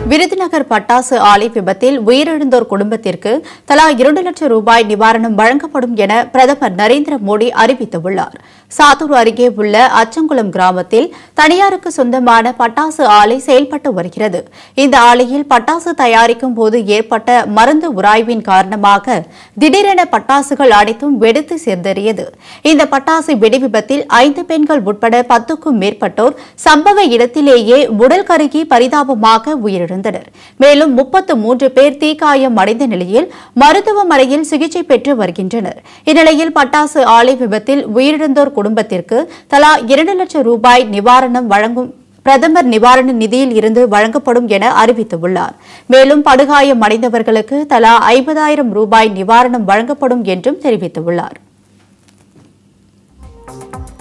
விருதுநகர் பட்டாசு ஆலை விபத்தில் உயிரிழந்தோர் குடும்பத்திற்கு தலா இரண்டு லட்சம் ரூபாய் நிவாரணம் வழங்கப்படும் என பிரதமர் நரேந்திர மோடி அறிவித்துள்ளார் சாத்தூர் அருகே உள்ள அச்சங்குளம் கிராமத்தில் தனியாருக்கு சொந்தமான பட்டாசு ஆலை செயல்பட்டு வருகிறது இந்த ஆலையில் பட்டாசு தயாரிக்கும் போது ஏற்பட்ட மருந்து உராய்வின் காரணமாக திடீரென பட்டாசுகள் அனைத்தும் வெடித்து சிதறியது இந்த பட்டாசு வெடி விபத்தில் ஐந்து பெண்கள் உட்பட பத்துக்கும் மேற்பட்டோர் சம்பவ இடத்திலேயே உடல் கருகி பரிதாபமாக உயிரிழந்தனர் மேலும் முப்பத்து மூன்று பேர் தீக்காயம் அடைந்த நிலையில் மருத்துவமனையில் சிகிச்சை பெற்று வருகின்றனர் இந்நிலையில் பட்டாசு ஆலை விபத்தில் உயிரிழந்தோர் குடும்பத்திற்கு தலா இரண்டு லட்சம் ரூபாய் நிவாரணம் வழங்கும் பிரதமர் நிவாரண நிதியில் இருந்து வழங்கப்படும் என அறிவித்துள்ளார் மேலும் படுகாயம் அடைந்தவர்களுக்கு தலா ஐம்பதாயிரம் ரூபாய் நிவாரணம் வழங்கப்படும் என்றும் தெரிவித்துள்ளார்